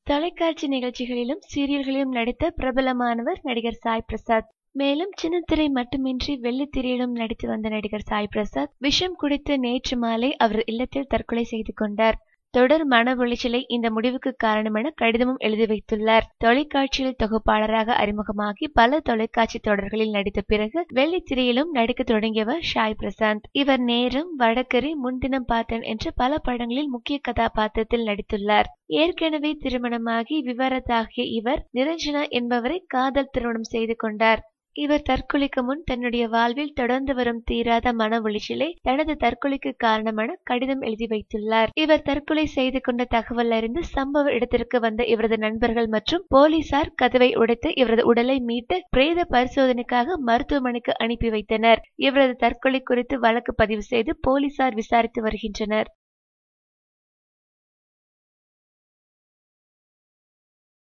தொலைக்காட்சி நிகழ்ச்சிகளிலும் சீரியல்களிலும் நடித்த பிரபலமானவர் நடிகர் சாய் பிரசாத் மேலும் சின்னத்திரை மட்டுமின்றி வெள்ளித்திரையிலும் நடித்து வந்த நடிகர் சாய் பிரசாத் விஷம் குடித்து நேற்று மாலை அவர் இல்லத்தில் தற்கொலை செய்து கொண்டார் தொடர் மன உளைச்சலை இந்த முடிவுக்கு காரணமென கடிதமும் எழுதி வைத்துள்ளார் தொலைக்காட்சியில் தொகுப்பாளராக அறிமுகமாகி பல தொலைக்காட்சி தொடர்களில் நடித்த பிறகு வெள்ளித்திரையிலும் நடிக்க தொடங்கியவர் ஷாய் பிரசாந்த் இவர் நேரம் வடக்கரி முன்தினம் பார்த்தன் என்ற பல படங்களில் முக்கிய கதாபாத்திரத்தில் நடித்துள்ளார் ஏற்கனவே திருமணமாகி விவரத்தாகிய இவர் நிரஞ்சனா என்பவரை காதல் திருமணம் செய்து கொண்டார் இவர் தற்கொலைக்கு முன் தன்னுடைய வாழ்வில் தொடர்ந்து வரும் தீராத மன உளைச்சலே தனது தற்கொலைக்கு காரணமென கடிதம் எழுதி வைத்துள்ளார் இவர் தற்கொலை செய்து கொண்ட தகவல் அறிந்து சம்பவ இடத்திற்கு வந்த இவரது நண்பர்கள் மற்றும் போலீசார் கதவை உடைத்து இவரது உடலை மீட்டு பிரேத பரிசோதனைக்காக மருத்துவமனைக்கு அனுப்பி வைத்தனர் இவரது தற்கொலை குறித்து வழக்கு பதிவு செய்து போலீசார் விசாரித்து வருகின்றனர்